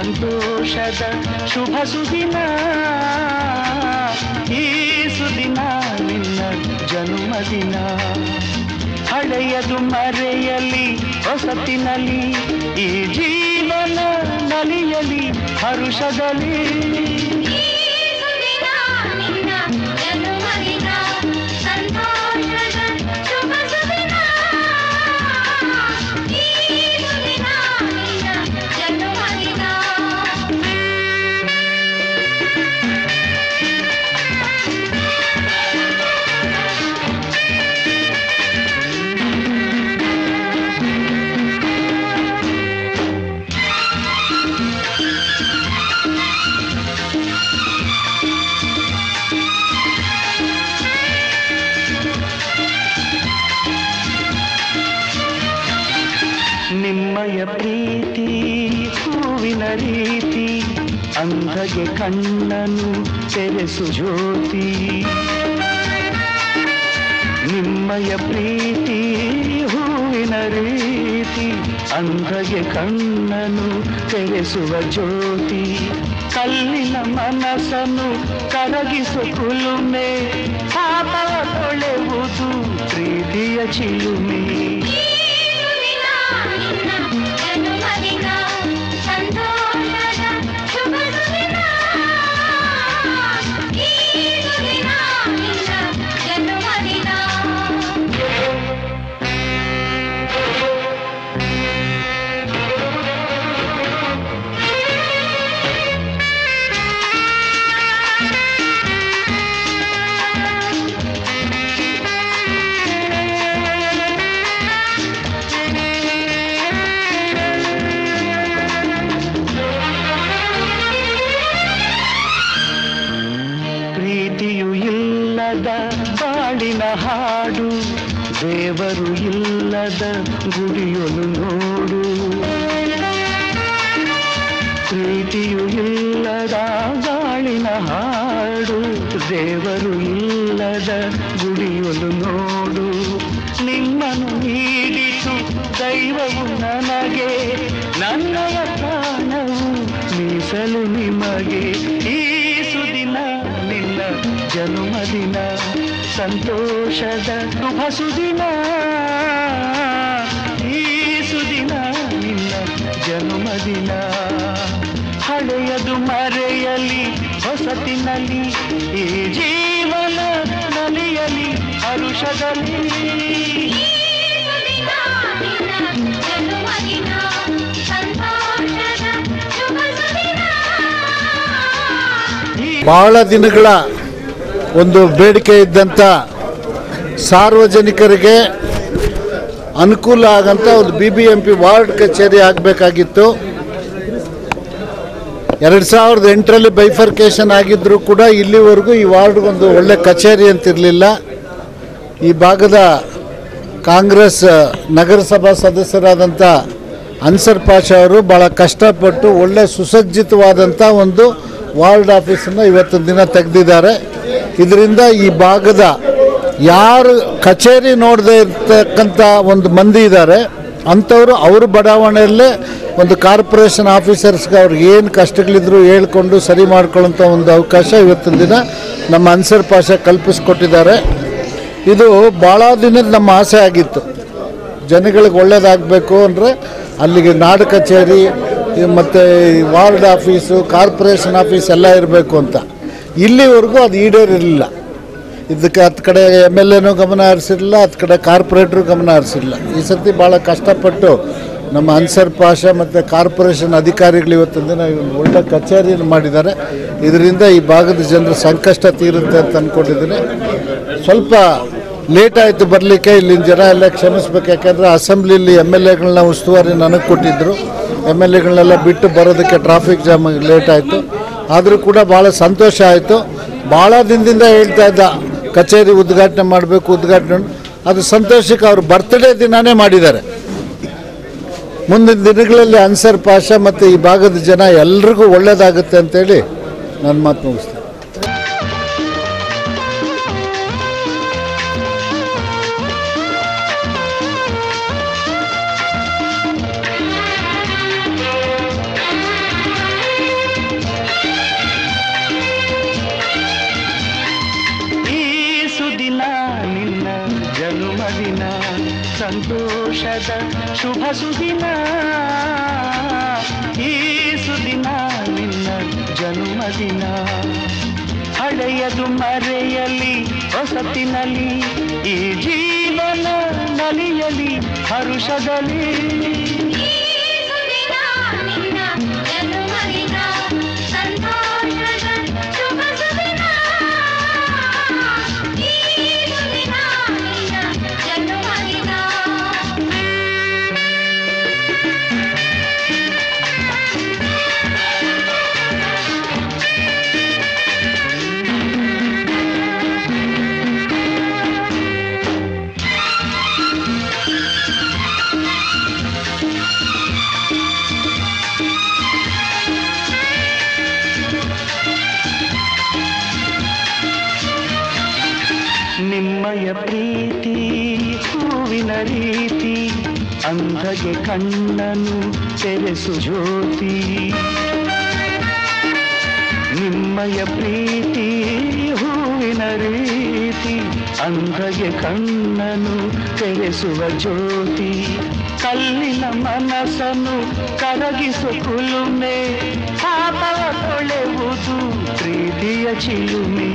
ಸಂತೋಷದ ಶುಭ ಸುದಿನ ಈ ಸುದಿನ ನಿನ್ನ ಜನ್ಮದಿನ ಹಳೆಯದು ಮರೆಯಲಿ ಹೊಸತಿನಲ್ಲಿ ಈ ಜೀವನ ನಲಿಯಲಿ ಹರುಷದಲ್ಲಿ ನಿಮ್ಮಯ ಪ್ರೀತಿ ಹೂವಿನ ರೀತಿ ಅಂಧಗೆ ಕಣ್ಣನು ತೆರೆಸು ಜ್ಯೋತಿ ನಿಮ್ಮಯ ಪ್ರೀತಿ ಹೂವಿನ ರೀತಿ ಅಂಧಗೆ ಕಣ್ಣನು ತೆರೆಸುವ ಜ್ಯೋತಿ ಕಲ್ಲಿನ ಮನಸ್ಸನ್ನು ಕರಗಿಸು ಕುಲುಮೆ ಪಾಪವ ತೊಳೆವುದು ಪ್ರೀತಿಯ ಚಿಲುಮೆ ಪ್ರೀತಿಯು ಇಲ್ಲದ ಬಾಳಿನ ಹಾಡು ದೇವರು ಇಲ್ಲದ ಗುಡಿಯೊಲು ನೋಡು ಪ್ರೀತಿಯು ಇಲ್ಲದ ಬಾಳಿನ ಹಾಡು ದೇವರು ಇಲ್ಲದ ಗುಡಿಯೊಲು ನೋಡು ನಿಮ್ಮನ್ನು ನೀಡಿತು ದೈವವು ನನಗೆ ನನ್ನಯ ಪ್ರಾಣವು ಮೀಸಲು ನಿಮಗೆ ಈ ಸುದಿನ ನಿನ್ನ ಜನ್ಮದಿನ ಸಂತೋಷದ ಶುಭ ಸುದಿನ ಈ ಸುದಿನ ನಿನ್ನ ಜನ್ಮದಿನ ಹಳೆಯದು ಮರೆಯಲಿ ಹೊಸತಿನಲ್ಲಿ ಈ ಜೀವನ ನಲಿಯಲಿ ಹರುಷದಲ್ಲಿ ಬಹಳ ದಿನಗಳ ಒಂದು ಬೇಡಿಕೆ ಇದ್ದಂಥ ಸಾರ್ವಜನಿಕರಿಗೆ ಅನುಕೂಲ ಆಗಂತ ಒಂದು B B M P ward ಕಚೇರಿ ಆಗಬೇಕಾಗಿತ್ತು ಎರಡು ಸಾವಿರದ ಎಂಟರಲ್ಲಿ ಬೈಫರ್ಕೇಷನ್ ಆಗಿದ್ದರೂ ಕೂಡ ಇಲ್ಲಿವರೆಗೂ ಈ ವಾರ್ಡ್ಗೊಂದು ಒಳ್ಳೆ ಕಚೇರಿ ಅಂತಿರಲಿಲ್ಲ ಈ ಭಾಗದ ಕಾಂಗ್ರೆಸ್ ನಗರಸಭಾ ಸದಸ್ಯರಾದಂಥ ಅನ್ಸರ್ ಪಾಷಾ ಅವರು ಭಾಳ ಕಷ್ಟಪಟ್ಟು ಒಳ್ಳೆ ಸುಸಜ್ಜಿತವಾದಂಥ ಒಂದು ವಾರ್ಡ್ ಆಫೀಸನ್ನು ಇವತ್ತಿನ ದಿನ ತೆಗೆದಿದ್ದಾರೆ ಇದರಿಂದ ಈ ಭಾಗದ ಯಾರು ಕಚೇರಿ ನೋಡದೇ ಇರ್ತಕ್ಕಂಥ ಒಂದು ಮಂದಿ ಇದ್ದಾರೆ ಅಂಥವರು ಅವ್ರ ಬಡಾವಣೆಯಲ್ಲೇ ಒಂದು ಕಾರ್ಪೊರೇಷನ್ ಆಫೀಸರ್ಸ್ಗೆ ಅವ್ರಿಗೆ ಏನು ಕಷ್ಟಗಳಿದ್ರು ಹೇಳ್ಕೊಂಡು ಸರಿ ಮಾಡ್ಕೊಳ್ಳೋಂಥ ಒಂದು ಅವಕಾಶ ಇವತ್ತಿನ ದಿನ ನಮ್ಮ ಅನ್ಸರ್ ಪಾಷಾ ಕಲ್ಪಿಸ್ಕೊಟ್ಟಿದ್ದಾರೆ ಇದು ಭಾಳ ದಿನದ ನಮ್ಮ ಆಸೆ ಆಗಿತ್ತು ಜನಗಳಿಗೆ ಒಳ್ಳೇದಾಗಬೇಕು ಅಂದರೆ ಅಲ್ಲಿಗೆ ನಾಡು ಕಚೇರಿ ಮತ್ತು ವಾರ್ಡ್ ಆಫೀಸು ಕಾರ್ಪೊರೇಷನ್ ಆಫೀಸ್ ಎಲ್ಲ ಇರಬೇಕು ಅಂತ ಇಲ್ಲಿವರೆಗೂ ಅದು ಈಡೇರಿರಲಿಲ್ಲ ಇದಕ್ಕೆ ಹತ್ತು ಕಡೆ ಎಮ್ ಎಲ್ ಎನೂ ಗಮನ ಹರಿಸಿರಲಿಲ್ಲ ಹತ್ತು ಕಡೆ ಕಾರ್ಪೊರೇಟ್ರು ಗಮನ ಹರಿಸಿರಲಿಲ್ಲ ಈ ಸತಿ ಭಾಳ ಕಷ್ಟಪಟ್ಟು ನಮ್ಮ ಅನ್ಸರ್ ಪಾಷಾ ಮತ್ತು ಕಾರ್ಪೊರೇಷನ್ ಅಧಿಕಾರಿಗಳು ಇವತ್ತಿನ ದಿನ ಈ ಒಂದು ಒಳ್ಳೆ ಕಚೇರಿಯನ್ನು ಮಾಡಿದ್ದಾರೆ ಇದರಿಂದ ಈ ಭಾಗದ ಜನರ ಸಂಕಷ್ಟ ತೀರುತ್ತೆ ಅಂತ ಅಂದ್ಕೊಂಡಿದ್ದೀನಿ ಸ್ವಲ್ಪ ಲೇಟ್ ಆಯಿತು ಬರಲಿಕ್ಕೆ ಇಲ್ಲಿನ ಜನ ಎಲ್ಲ ಕ್ಷಮಿಸ್ಬೇಕು ಯಾಕಂದರೆ ಅಸೆಂಬ್ಲಿಲಿ ಎಮ್ ಎಲ್ ಎಗಳನ್ನ ಉಸ್ತುವಾರಿ ನನಗೆ ಕೊಟ್ಟಿದ್ದರು ಎಮ್ ಎಲ್ ಎಗಳನ್ನೆಲ್ಲ ಬಿಟ್ಟು ಬರೋದಕ್ಕೆ ಟ್ರಾಫಿಕ್ ಜಾಮ್ ಲೇಟ್ ಆಯಿತು ಆದರೂ ಕೂಡ ಭಾಳ ಸಂತೋಷ ಆಯಿತು ಭಾಳ ದಿನದಿಂದ ಹೇಳ್ತಾ ಇದ್ದ ಕಚೇರಿ ಉದ್ಘಾಟನೆ ಮಾಡಬೇಕು ಉದ್ಘಾಟನೆ ಅದು ಸಂತೋಷಕ್ಕೆ ಅವ್ರ ಬರ್ತ್ಡೇ ದಿನಾನೇ ಮಾಡಿದ್ದಾರೆ ಮುಂದಿನ ದಿನಗಳಲ್ಲಿ ಅನ್ಸರ್ ಪಾಷಾ ಮತ್ತು ಈ ಭಾಗದ ಜನ ಎಲ್ರಿಗೂ ಒಳ್ಳೆಯದಾಗುತ್ತೆ ಅಂತೇಳಿ ನನ್ನ ಮಾತು ಮುಗಿಸ್ತೇನೆ ಸಂತೋಷದ ಶುಭ ಸುದಿನ ಈ ಸುದಿನ ನಿನ್ನ ಜನ್ಮದಿನ ಹಳೆಯದು ಮರೆಯಲಿ ಹೊಸತಿನಲ್ಲಿ ಈ ಜೀವನ ನಲಿಯಲಿ ಹರುಷದಲ್ಲಿ ನಿಮ್ಮಯ ಪ್ರೀತಿ ಹೂವಿನ ರೀತಿ ಅಂಧಗೆ ಕಣ್ಣನು ತೆರೆಸು ಜ್ಯೋತಿ ನಿಮ್ಮಯ ಪ್ರೀತಿ ಹೂವಿನ ರೀತಿ ಅಂಧಗೆ ಕಣ್ಣನು ತೆರೆಸುವ ಜ್ಯೋತಿ ಕಲ್ಲಿನ ಮನಸ್ಸನ್ನು ಕರಗಿಸು ಕುಲುಮೆ ಪಾಪವ ತೊಳೆವುದು ಪ್ರೀತಿಯ ಚಿಲುಮೆ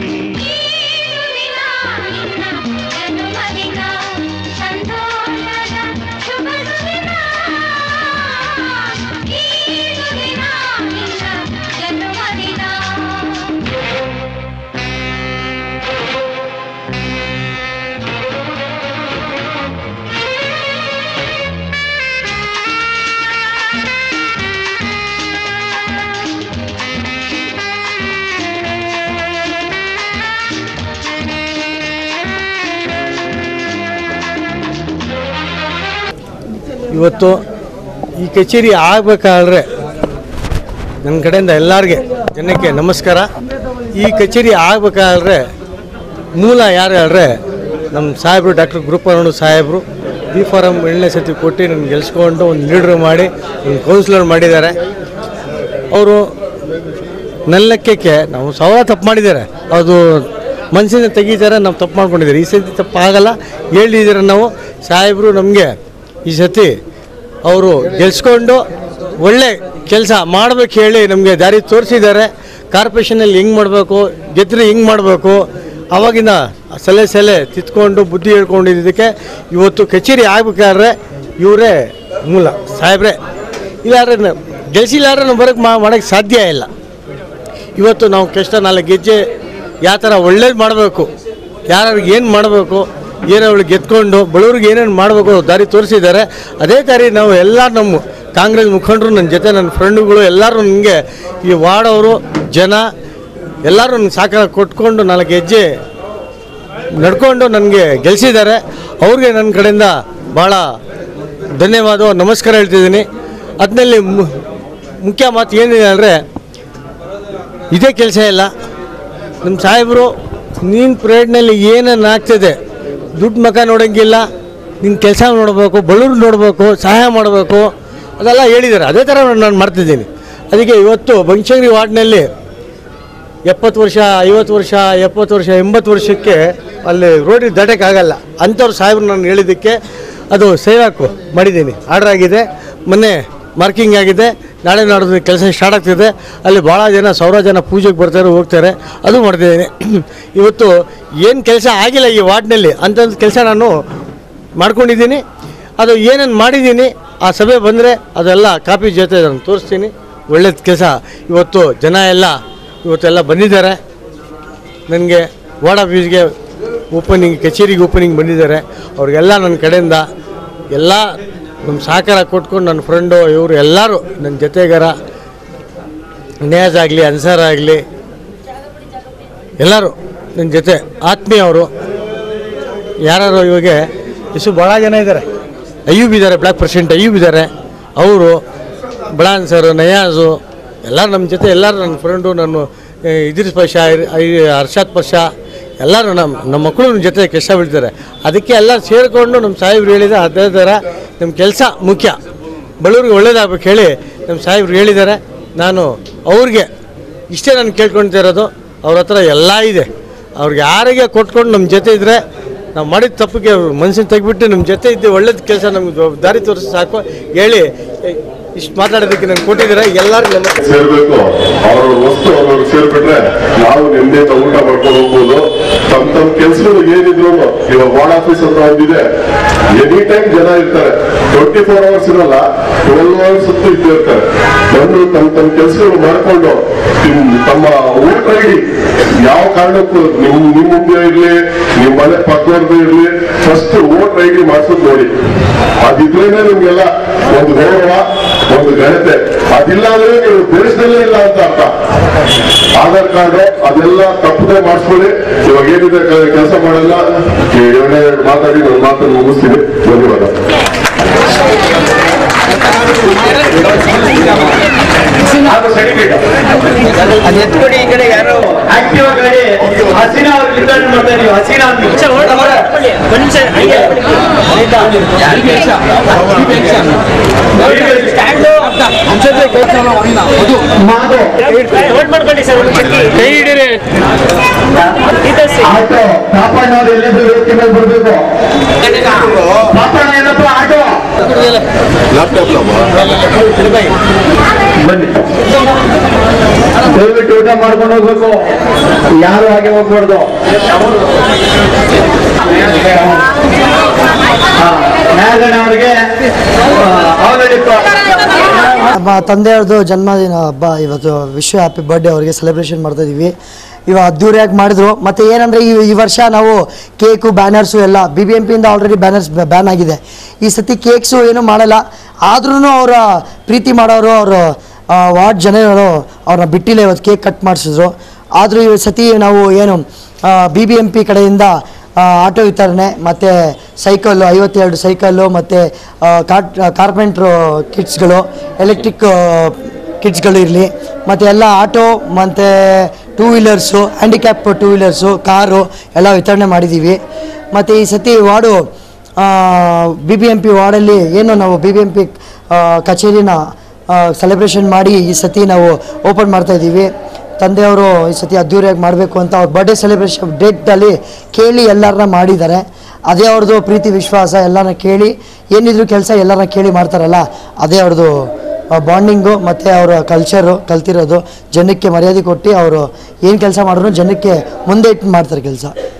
ಇವತ್ತು ಈ ಕಚೇರಿ ಆಗಬೇಕಾದ್ರೆ ನನ್ನ ಕಡೆಯಿಂದ ಎಲ್ಲರಿಗೆ ಜನಕ್ಕೆ ನಮಸ್ಕಾರ ಈ ಕಚೇರಿ ಆಗಬೇಕಾದ್ರೆ ಮೂಲ ಯಾರು ಹೇಳ್ರೆ ನಮ್ಮ ಸಾಹೇಬರು ಡಾಕ್ಟರ್ ಗುರುಪರಣ ಸಾಹೇಬರು ಬಿ ಫಾರಮ್ ಎರಡನೇ ಸತಿ ಕೊಟ್ಟು ನನ್ನ ಗೆಲ್ಸ್ಕೊಂಡು ಒಂದು ಲೀಡ್ರ್ ಮಾಡಿ ಒಂದು ಕೌನ್ಸಿಲರ್ ಮಾಡಿದ್ದಾರೆ ಅವರು ನನ್ನ ಲೆಕ್ಕಕ್ಕೆ ನಾವು ಸಾವಿರ ತಪ್ಪು ಮಾಡಿದ್ದಾರೆ ಅದು ಮನಸ್ಸಿನ ತೆಗಿತಾರೆ ನಾವು ತಪ್ಪು ಮಾಡ್ಕೊಂಡಿದ್ದಾರೆ ಈ ಸತಿ ತಪ್ಪು ಆಗಲ್ಲ ಹೇಳಿದ್ದೀರ ನಾವು ಸಾಹೇಬರು ನಮಗೆ ಈ ಸತಿ ಅವರು ಗೆಲ್ಸ್ಕೊಂಡು ಒಳ್ಳೆ ಕೆಲಸ ಮಾಡ್ಬೇಕು ಹೇಳಿ ನಮಗೆ ದಾರಿ ತೋರಿಸಿದ್ದಾರೆ ಕಾರ್ಪೊರೇಷನಲ್ಲಿ ಹೆಂಗೆ ಮಾಡಬೇಕು ಗೆದ್ರೆ ಹಿಂಗೆ ಮಾಡಬೇಕು ಅವಾಗಿನ ಸಲೆ ಸಲೆ ತಿತ್ಕೊಂಡು ಬುದ್ಧಿ ಹೇಳ್ಕೊಂಡಿದ್ದಕ್ಕೆ ಇವತ್ತು ಕಚೇರಿ ಆಗ್ಬೇಕಾದ್ರೆ ಇವರೇ ಮೂಲ ಸಾಹೇಬ್ರೆ ಇಲ್ಲಾದ್ರೆ ಗೆಲ್ಸಿಲ್ಲಾದ್ರೆ ನಾವು ಬರೋಕ್ಕೆ ಮಾಡೋಕ್ಕೆ ಸಾಧ್ಯ ಇಲ್ಲ ಇವತ್ತು ನಾವು ಕಷ್ಟ ನಾಲ್ಕು ಗೆಜ್ಜೆ ಯಾವ ಥರ ಒಳ್ಳೇದು ಮಾಡಬೇಕು ಯಾರಿಗೆ ಏನು ಮಾಡಬೇಕು ಏನೋ ಅವಳು ಗೆದ್ಕೊಂಡು ಬಡವ್ರಿಗೆ ಏನೇನು ಮಾಡಬೇಕು ದಾರಿ ತೋರಿಸಿದ್ದಾರೆ ಅದೇ ದಾರಿ ನಾವು ಎಲ್ಲ ನಮ್ಮ ಕಾಂಗ್ರೆಸ್ ಮುಖಂಡರು ನನ್ನ ಜೊತೆ ನನ್ನ ಫ್ರೆಂಡುಗಳು ಎಲ್ಲರೂ ನನಗೆ ಈ ವಾರ್ಡವರು ಜನ ಎಲ್ಲರೂ ನನಗೆ ಸಾಕಾರ ಕೊಟ್ಕೊಂಡು ನಾಲ್ಕು ಹೆಜ್ಜೆ ನಡ್ಕೊಂಡು ನನಗೆ ಗೆಲ್ಸಿದ್ದಾರೆ ಅವ್ರಿಗೆ ನನ್ನ ಕಡೆಯಿಂದ ಭಾಳ ಧನ್ಯವಾದ ನಮಸ್ಕಾರ ಹೇಳ್ತಿದ್ದೀನಿ ಅದ್ನಲ್ಲಿ ಮುಖ್ಯ ಮಾತು ಏನಿದೆ ಅಂದರೆ ಇದೇ ಕೆಲಸ ಇಲ್ಲ ನಮ್ಮ ಸಾಹೇಬರು ನೀನು ಪ್ರೇಡ್ನಲ್ಲಿ ಏನೇನು ಆಗ್ತಿದೆ ದುಡ್ಡು ಮಕ ನೋಡೋಂಗಿಲ್ಲ ನಿನ್ನ ಕೆಲಸ ನೋಡಬೇಕು ಬಳ್ಳೂರು ನೋಡಬೇಕು ಸಹಾಯ ಮಾಡಬೇಕು ಅದೆಲ್ಲ ಹೇಳಿದ್ದಾರೆ ಅದೇ ಥರ ನಾನು ಮಾಡ್ತಿದ್ದೀನಿ ಅದಕ್ಕೆ ಇವತ್ತು ಬನಶಂಕರಿ ವಾರ್ಡ್ನಲ್ಲಿ ಎಪ್ಪತ್ತು ವರ್ಷ ಐವತ್ತು ವರ್ಷ ಎಪ್ಪತ್ತು ವರ್ಷ ಎಂಬತ್ತು ವರ್ಷಕ್ಕೆ ಅಲ್ಲಿ ರೋಡಿಗೆ ದಾಟಕ್ಕಾಗಲ್ಲ ಅಂಥವ್ರು ಸಾಹೇಬ್ರು ನಾನು ಹೇಳಿದ್ದಕ್ಕೆ ಅದು ಸೇವಾಕು ಮಾಡಿದ್ದೀನಿ ಆರ್ಡರ್ ಆಗಿದೆ ಮೊನ್ನೆ ಮಾರ್ಕಿಂಗ್ ಆಗಿದೆ ನಾಳೆ ನಾಡ್ದು ಕೆಲಸ ಸ್ಟಾರ್ಟ್ ಆಗ್ತಿದೆ ಅಲ್ಲಿ ಭಾಳ ಜನ ಸಾವಿರ ಜನ ಪೂಜೆಗೆ ಬರ್ತಾರೆ ಹೋಗ್ತಾರೆ ಅದು ಮಾಡ್ತಿದ್ದೀನಿ ಇವತ್ತು ಏನು ಕೆಲಸ ಆಗಿಲ್ಲ ಈ ವಾರ್ಡ್ನಲ್ಲಿ ಅಂಥದ್ದು ಕೆಲಸ ನಾನು ಮಾಡ್ಕೊಂಡಿದ್ದೀನಿ ಅದು ಏನೇನು ಮಾಡಿದ್ದೀನಿ ಆ ಸಭೆ ಬಂದರೆ ಅದೆಲ್ಲ ಕಾಪಿ ಜೊತೆ ನಾನು ತೋರಿಸ್ತೀನಿ ಒಳ್ಳೇದು ಕೆಲಸ ಇವತ್ತು ಜನ ಎಲ್ಲ ಇವತ್ತೆಲ್ಲ ಬಂದಿದ್ದಾರೆ ನನಗೆ ವಾರ್ಡ್ ಆಫೀಸ್ಗೆ ಓಪನಿಂಗ್ ಕಚೇರಿಗೆ ಓಪನಿಂಗ್ ಬಂದಿದ್ದಾರೆ ಅವ್ರಿಗೆಲ್ಲ ನನ್ನ ಕಡೆಯಿಂದ ಎಲ್ಲ ನಮ್ಮ ಸಹಕಾರ ಕೊಟ್ಕೊಂಡು ನನ್ನ ಫ್ರೆಂಡು ಇವರು ಎಲ್ಲರೂ ನನ್ನ ಜೊತೆಗಾರ ನ್ಯಾಜ್ ಆಗಲಿ ಅನ್ಸಾರ್ ಆಗಲಿ ಎಲ್ಲರೂ ನನ್ನ ಜೊತೆ ಆತ್ಮೀಯವರು ಯಾರು ಇವಾಗ ಎಷ್ಟು ಭಾಳ ಜನ ಇದ್ದಾರೆ ಅಯ್ಯೂಬ್ ಇದ್ದಾರೆ ಬ್ಲಾಕ್ ಪ್ರೆಸಿಡೆಂಟ್ ಅಯ್ಯೂಬ್ ಇದ್ದಾರೆ ಅವರು ಬಳಾನ್ ಸರ್ ನಯಾಜು ಎಲ್ಲರೂ ನಮ್ಮ ಜೊತೆ ಎಲ್ಲರೂ ನನ್ನ ಫ್ರೆಂಡು ನನ್ನ ಆ, ಇದ್ರಿಸ್ ಪಕ್ಷ ಹರ್ಷಾದ್ ಪಕ್ಷ ಎಲ್ಲರೂ ನಮ್ಮ ನಮ್ಮ ಮಕ್ಕಳು ನಮ್ಮ ಜೊತೆ ಕೆಲಸ ಬೀಳ್ತಾರೆ ಅದಕ್ಕೆ ಎಲ್ಲ ಸೇರಿಕೊಂಡು ನಮ್ಮ ಸಾಹೇಬ್ರು ಹೇಳಿದ ಅದೇ ಥರ ನಮ್ಮ ಕೆಲಸ ಮುಖ್ಯ ಬಡವ್ರಿಗೆ ಒಳ್ಳೇದಾಗಬೇಕು ಹೇಳಿ ನಮ್ಮ ಸಾಹೇಬ್ರು ಹೇಳಿದ್ದಾರೆ ನಾನು ಅವ್ರಿಗೆ ಇಷ್ಟೇ ನಾನು ಕೇಳ್ಕೊಳ್ತಾ ಇರೋದು ಅವ್ರ ಹತ್ರ ಎಲ್ಲ ಇದೆ ಅವ್ರಿಗೆ ಯಾರಿಗೆ ಕೊಟ್ಕೊಂಡು ನಮ್ಮ ಜೊತೆ ಇದ್ದರೆ ನಾವು ಮಾಡಿದ ತಪ್ಪಿಗೆ ಮನಸ್ಸಿನ ತೆಗಿಬಿಟ್ಟು ನಮ್ಮ ಜೊತೆ ಇದ್ದು ಒಳ್ಳೇದು ಕೆಲಸ ನಮ್ಗೆ ದಾರಿ ತೋರಿಸಿ ಸಾಕು ಹೇಳಿ ಇಷ್ಟು ಮಾತಾಡೋದಕ್ಕೆ ನಾನು ಕೊಟ್ಟಿದ್ದೀರಾ ಎಲ್ಲರಿಗೂ ನಮಸ್ಕಾರ ಸೇರ್ಬೇಕು ಅವ್ರ ವಸ್ತು ಅವ್ರವ್ರು ಸೇರ್ಬಿಟ್ರೆ ನಾವು ನೆಮ್ಮದಿಯಿಂದ ಊಟ ಮಾಡ್ಕೊಂಡು ಹೋಗ್ಬೋದು ತಮ್ಮ ತಮ್ಮ ಕೆಲ್ಸಗಳು ಏನಿದ್ರು ಇವಾಗ ವಾರ್ಡ್ ಆಫೀಸ್ ಅಂತ ಒಂದಿದೆ ಎನಿ ಟೈಮ್ ಜನ ಇರ್ತಾರೆ ಟ್ವೆಂಟಿ ಫೋರ್ ಅವರ್ಸ್ ಇರಲ್ಲ ಟ್ವೆಲ್ ಅವರ್ಸ್ ಹೊತ್ತು ಇದ್ದು ಇರ್ತಾರೆ ಬಂದು ತಮ್ಮ ತಮ್ಮ ಕೆಲ್ಸಗಳು ಮಾಡ್ಕೊಂಡು ತಿಮ್- ತಮ್ಮ ಊಟ ಇಡಿ ಯಾವ ಕಾರಣಕ್ಕೂ ನಿಮ್ ನಿಮ್ ಮುಂದೆ ಇರ್ಲಿ ನಿಮ್ ಮನೆ ಪಕ್ಕದವ್ರದ್ದು ಇರ್ಲಿ ಫಸ್ಟ್ ವೋಟ್ ಐ ಡಿ ಮಾಡ್ಸೋದು ನೋಡಿ ಅದಿದ್ರೇನೆ ನಿಮ್ಗೆಲ್ಲ ಒಂದು ಗೌರವ ಒಂದು ಘನತೆ ಅದಿಲ್ಲ ಅಂದ್ರೆ ನೀವು ದೇಶದಲ್ಲೇ ಇಲ್ಲ ಅಂತ ಅರ್ಥ ಆಧಾರ್ ಕಾರ್ಡ್ ಅದೆಲ್ಲ ತಪ್ಪದೆ ಮಾಡಿಸ್ಕೊಳ್ಳಿ ಇವಾಗ ಏನಿದೆ ಕೆಲಸ ಮಾಡಲ್ಲ ಎರಡೇ ಎರಡು ಮಾತಾಡಿ ನನ್ನ ಮಾತನ್ನು ಮುಗಿಸ್ತೀನಿ ಧನ್ಯವಾದ ಅದು ಎತ್ಕೊಡಿ ಈ ಕಡೆ ಯಾರೋ ಆಕ್ಟಿವ್ ಗಾಡಿ ಹಸೀನಾ ಅವ್ರು ರಿಟರ್ನ್ ಮಾಡ್ತಾರೆ ನೀವು ಹಸೀನಾ ಅಂತ ಆಟೋ ಪಾಪಣ್ಣವ್ರು ಎಲ್ಲಿಂದ ವೇದಿಕೆ ಮೇಲೆ ಬರ್ಬೇಕು ಪಾಪಣ್ಣ ಏನಪ್ಪ ಆಟೋ ಬನ್ನಿ ದಯವಿಟ್ಟು ಊಟ ಮಾಡ್ಕೊಂಡು ಹೋಗ್ಬೇಕು ಯಾರು ಹಾಗೆ ಹೋಗ್ಬಾರ್ದು ನಾಗಣ್ಣ ಅವರಿಗೆ ಆಲ್ರೆಡಿ ನಮ್ಮ ತಂದೆಯವ್ರದ್ದು ಜನ್ಮದಿನ ಹಬ್ಬ ಇವತ್ತು ವಿಶ್ವ ಹ್ಯಾಪಿ ಬರ್ಡೇ ಅವರಿಗೆ ಸೆಲೆಬ್ರೇಷನ್ ಮಾಡ್ತಾ ಇದೀವಿ ಇವಾಗ ಅದ್ದೂರಿಯಾಗಿ ಮಾಡಿದ್ರು ಮತ್ತು ಏನಂದರೆ ಈ ಈ ವರ್ಷ ನಾವು ಕೇಕು ಬ್ಯಾನರ್ಸು ಎಲ್ಲ ಬಿ ಬಿ ಎಂ ಪಿಯಿಂದ ಆಲ್ರೆಡಿ ಬ್ಯಾನರ್ಸ್ ಬ್ಯಾನ್ ಆಗಿದೆ ಈ ಸತಿ ಕೇಕ್ಸು ಏನೂ ಮಾಡಲ್ಲ ಆದ್ರೂ ಅವರ ಪ್ರೀತಿ ಮಾಡೋರು ಅವರು ವಾರ್ಡ್ ಜನರು ಅವ್ರನ್ನ ಬಿಟ್ಟಿಲ್ಲ ಇವತ್ತು ಕೇಕ್ ಕಟ್ ಮಾಡಿಸಿದ್ರು ಆದರೂ ಈ ಸತಿ ನಾವು ಏನು ಬಿ ಬಿ ಎಂ ಪಿ ಕಡೆಯಿಂದ ಆ, ಆಟೋ ವಿತರಣೆ ಮತ್ತು ಸೈಕಲ್ಲು ಐವತ್ತೆರಡು ಸೈಕಲ್ಲು ಮತ್ತು ಕಾಟ್ ಕಾರ್ಪೆಂಟ್ರು ಕಿಟ್ಸ್ಗಳು ಎಲೆಕ್ಟ್ರಿಕ್ ಕಿಟ್ಸ್ಗಳು ಇರಲಿ ಮತ್ತು ಎಲ್ಲ ಆಟೋ ಮತ್ತು two wheelers handicap two wheelers car ಎಲ್ಲ ವಿತರಣೆ ಮಾಡಿದ್ದೀವಿ ಮತ್ತು ಈ ಸತಿ ward B B M P ವಾರ್ಡಲ್ಲಿ ಏನು ನಾವು ಬಿ ಬಿ ಎಂ ಪಿ ಕಚೇರಿನ ಸೆಲೆಬ್ರೇಷನ್ ಮಾಡಿ ಈ ಸತಿ ನಾವು ಓಪನ್ ಮಾಡ್ತಾ ಇದ್ದೀವಿ ತಂದೆಯವರು ಈ ಸತಿ ಅದ್ದೂರಿಯಾಗಿ ಮಾಡಬೇಕು ಅಂತ ಅವ್ರ ಬರ್ಡೇ ಸೆಲೆಬ್ರೇಷನ್ ಡೇಟಲ್ಲಿ ಕೇಳಿ ಎಲ್ಲರನ್ನ ಮಾಡಿದ್ದಾರೆ ಅದೇ ಅವ್ರದ್ದು ಪ್ರೀತಿ ವಿಶ್ವಾಸ ಎಲ್ಲರನ್ನ ಕೇಳಿ ಏನಿದ್ರು ಕೆಲಸ ಎಲ್ಲರನ್ನ ಕೇಳಿ ಮಾಡ್ತಾರಲ್ಲ ಅದೇ ಅವ್ರದ್ದು ಬಾಂಡಿಂಗು ಮತ್ತು ಅವರ ಕಲ್ಚರು ಕಲ್ತಿರೋದು ಜನಕ್ಕೆ ಮರ್ಯಾದೆ ಕೊಟ್ಟು ಅವರು ಏನು ಕೆಲಸ ಮಾಡಿದ್ರು ಜನಕ್ಕೆ ಮುಂದೆ ಇಟ್ಟು ಮಾಡ್ತಾರೆ ಕೆಲಸ